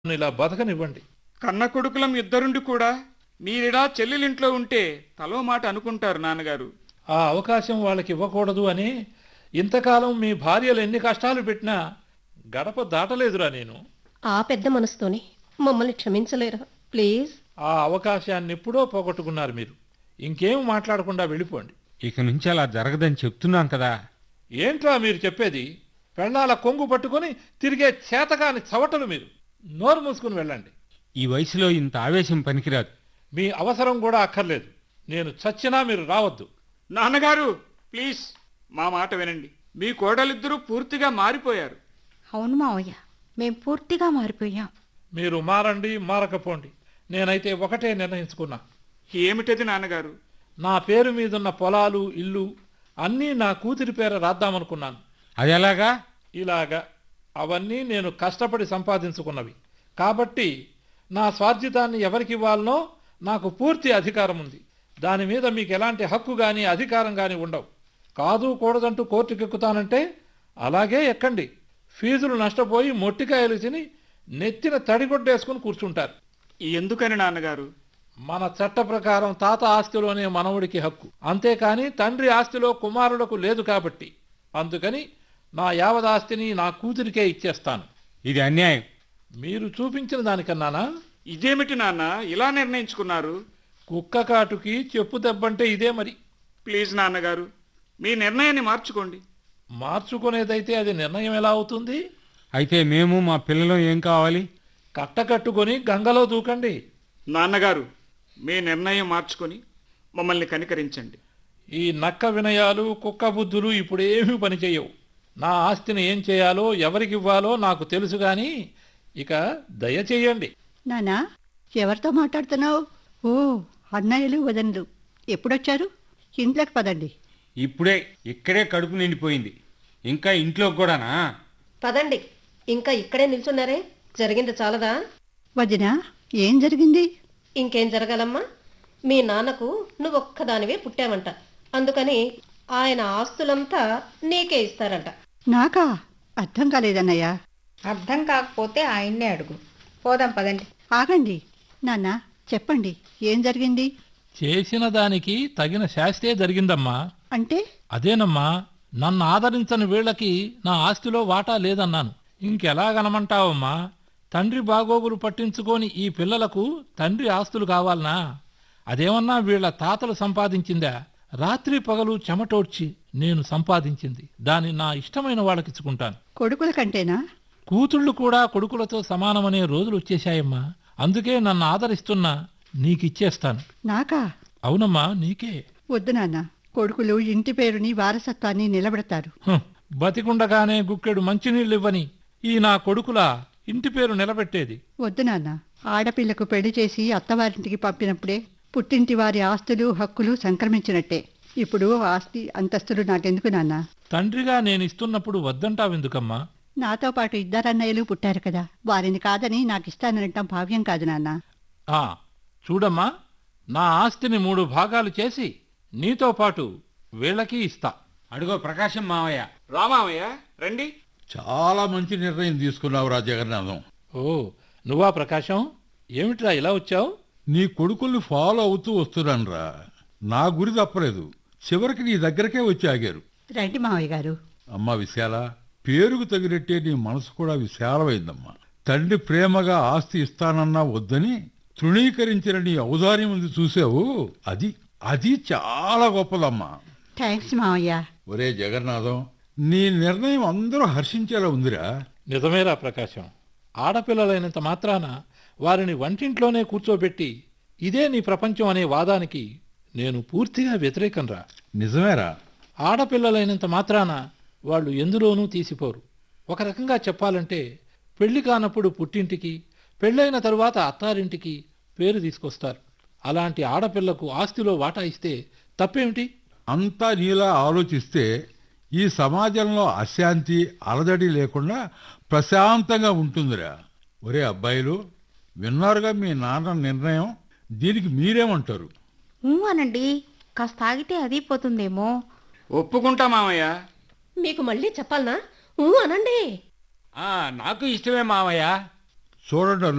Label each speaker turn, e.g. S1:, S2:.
S1: ఇలా బతకనివ్వండి
S2: కన్న కొడుకులం ఇద్దరుండి కూడా మీరిడా చెల్లెలింట్లో ఉంటే తలో మాట అనుకుంటారు నాన్నగారు
S1: ఆ అవకాశం వాళ్ళకి ఇవ్వకూడదు అని ఇంతకాలం మీ భార్యలు ఎన్ని కష్టాలు పెట్టినా గడప దాటలేదురా నేను
S3: ఆ పెద్ద మనసుతోని మమ్మల్ని క్షమించలేరా ప్లీజ్
S1: ఆ అవకాశాన్ని ఎప్పుడో పోగొట్టుకున్నారు మీరు ఇంకేం మాట్లాడకుండా వెళ్ళిపోండి
S4: ఇక నుంచి అలా జరగదని చెప్తున్నాం కదా
S1: ఏంట్రా మీరు చెప్పేది పెళ్ళాల కొంగు పట్టుకొని తిరిగే చేతకాని చవటలు మీరు నోరు మూసుకుని వెళ్ళండి
S4: ఈ వయసులో ఇంత ఆవేశం పనికిరాదు
S1: మీ అవసరం కూడా అక్కర్లేదు నేను చచ్చినా మీరు రావద్దు
S2: నాన్నగారు ప్లీజ్ మా మాట వినండి మీ కోడలిద్దరూ పూర్తిగా మారిపోయారు
S5: అవును మావయ్య మేం పూర్తిగా మారిపోయాం
S1: మీరు మారండి మారకపోండి నేనైతే ఒకటే నిర్ణయించుకున్నా
S2: ఏమిటది నాన్నగారు
S1: నా పేరు మీదున్న పొలాలు ఇల్లు అన్నీ నా కూతురి పేర రాద్దామనుకున్నాను
S4: అది ఎలాగా
S1: ఇలాగా అవన్నీ నేను కష్టపడి సంపాదించుకున్నవి కాబట్టి నా స్వార్జితాన్ని ఎవరికి ఇవ్వాలనో నాకు పూర్తి అధికారం ఉంది దాని మీద మీకు ఎలాంటి హక్కు కానీ అధికారం కానీ ఉండవు కాదు కూడదంటూ కోర్టుకెక్కుతానంటే అలాగే ఎక్కండి ఫీజులు నష్టపోయి మొట్టికాయలు తిని నెత్తిన తడిగొడ్డేసుకుని కూర్చుంటారు
S2: ఎందుకని నాన్నగారు
S1: మన చట్ట ప్రకారం తాత ఆస్తిలోనే మనవుడికి హక్కు అంతేకాని తండ్రి ఆస్తిలో కుమారులకు లేదు కాబట్టి అందుకని నా యావదాస్తిని నా కూతురికే ఇచ్చేస్తాను
S4: ఇది అన్యాయం
S1: మీరు చూపించిన దానికన్నానా
S2: ఇదేమిటి నాన్న ఇలా నిర్ణయించుకున్నారు
S1: కుక్క కాటుకి చెప్పు దెబ్బంటే ఇదే మరి
S2: ప్లీజ్ నాన్నగారు మీ నిర్ణయాన్ని మార్చుకోండి
S1: మార్చుకునేదైతే అది నిర్ణయం ఎలా అవుతుంది
S4: అయితే మేము మా పిల్లలు ఏం కావాలి
S1: కట్టకట్టుకొని గంగలో దూకండి
S2: నాన్నగారు మీ నిర్ణయం మార్చుకొని మమ్మల్ని కనికరించండి
S1: ఈ నక్క వినయాలు కుక్క బుద్ధులు ఇప్పుడు ఏమీ పనిచేయవు నా ఆస్తిని ఏం చేయాలో ఎవరికివ్వాలో నాకు తెలుసు గాని ఇక దయచేయండి
S6: నానా ఎవరితో మాట్లాడుతున్నావు ఓ అన్నయ్యలు వదనలు ఎప్పుడొచ్చారు ఇంట్లోకి పదండి
S4: ఇప్పుడే ఇక్కడే కడుపు నిండిపోయింది ఇంకా ఇంట్లో కూడానా
S3: పదండి ఇంకా ఇక్కడే నిల్చున్నారే జరిగింది చాలదా
S6: వదినా ఏం జరిగింది
S3: ఇంకేం జరగాలమ్మా మీ నాన్నకు నువ్వు ఒక్కదానివే పుట్టావంట అందుకని ఆయన ఆస్తులంతా నీకే ఇస్తారంట
S6: నాకా అర్థం కాలేదన్నయ్య
S5: అర్థం కాకపోతే ఆయన్నే అడుగు పోదాం పదండి
S6: ఆగండి నాన్న చెప్పండి ఏం జరిగింది
S1: చేసిన దానికి తగిన శాస్తే జరిగిందమ్మా
S6: అంటే
S1: అదేనమ్మా నన్ను ఆదరించని వీళ్ళకి నా ఆస్తిలో వాటా లేదన్నాను ఇంకెలాగనమంటావమ్మా తండ్రి బాగోగులు పట్టించుకొని ఈ పిల్లలకు తండ్రి ఆస్తులు కావాలనా అదేమన్నా వీళ్ళ తాతలు సంపాదించిందా రాత్రి పగలు చెమటోడ్చి నేను సంపాదించింది దాన్ని నా ఇష్టమైన వాళ్ళకిచ్చుకుంటాను
S6: కొడుకుల కంటేనా
S1: కూతుళ్ళు కూడా కొడుకులతో సమానమనే రోజులు వచ్చేశాయమ్మా అందుకే నన్ను ఆదరిస్తున్నా నీకిచ్చేస్తాను
S6: నాకా
S1: అవునమ్మా నీకే
S6: వద్దు నాన్న కొడుకులు ఇంటి పేరుని వారసత్వాన్ని నిలబెడతారు
S1: హ్, బతికుండగానే గుక్కెడు మంచినీళ్ళు ఇవ్వని ఈ నా కొడుకులా ఇంటి పేరు నిలబెట్టేది
S6: వద్దు నాన్న ఆడపిల్లకు పెళ్లి చేసి అత్తవారింటికి పంపినప్పుడే పుట్టింటి వారి ఆస్తులు హక్కులు సంక్రమించినట్టే ఇప్పుడు ఆస్తి అంతస్తులు నాకెందుకు నాన్న
S1: తండ్రిగా నేను ఇస్తున్నప్పుడు వద్దంటావెందుకమ్మా
S6: నాతో పాటు ఇద్దరన్నయ్యలు పుట్టారు కదా వారిని కాదని నాకు ఇస్తాననటం భావ్యం కాదు నాన్న
S1: ఆ చూడమ్మా నా ఆస్తిని మూడు భాగాలు చేసి నీతో పాటు వీళ్ళకి ఇస్తా
S4: అడుగో ప్రకాశం మావయ్య
S2: రామామయ్య రండి
S7: చాలా మంచి నిర్ణయం తీసుకున్నావురా జగన్నాథం
S1: ఓ నువ్వా ప్రకాశం ఏమిట్రా ఇలా వచ్చావు
S7: నీ కొడుకుల్ని ఫాలో అవుతూ వస్తున్నానురా నా గురి తప్పలేదు చివరికి నీ దగ్గరకే వచ్చి ఆగారు
S6: రండి మావయ్య గారు
S7: అమ్మా విశాల పేరుకు తగినట్టే నీ మనసు కూడా విశాలమైందమ్మా తండ్రి ప్రేమగా ఆస్తి ఇస్తానన్నా వద్దని తృణీకరించిన నీ ఔదార్యం ఉంది చూసావు అది అది చాలా గొప్పదమ్మా
S6: థ్యాంక్స్ మావయ్య
S7: ఒరే జగన్నాథం నీ నిర్ణయం అందరూ హర్షించేలా ఉందిరా
S1: నిజమేరా ప్రకాశం ఆడపిల్లలైనంత మాత్రాన వారిని వంటింట్లోనే కూర్చోబెట్టి ఇదే నీ ప్రపంచం అనే వాదానికి నేను పూర్తిగా వ్యతిరేకంరా
S7: నిజమేరా
S1: ఆడపిల్లలైనంత మాత్రాన వాళ్ళు ఎందులోనూ తీసిపోరు ఒక రకంగా చెప్పాలంటే పెళ్లి కానప్పుడు పుట్టింటికి పెళ్ళైన తరువాత అత్తారింటికి పేరు తీసుకొస్తారు అలాంటి ఆడపిల్లకు ఆస్తిలో వాటా ఇస్తే తప్పేమిటి
S7: అంతా నీలా ఆలోచిస్తే ఈ సమాజంలో అశాంతి అలజడి లేకుండా ప్రశాంతంగా ఉంటుందిరా ఒరే అబ్బాయిలు విన్నారుగా మీ నాన్న నిర్ణయం దీనికి మీరేమంటారు
S5: ఊ అనండి కాస్త ఆగితే అది పోతుందేమో
S2: ఒప్పుకుంటా మామయ్య
S3: మీకు మళ్ళీ చెప్పాలనా ఊ అనండి
S4: ఆ, నాకు ఇష్టమే మావయ్య
S7: చూడండి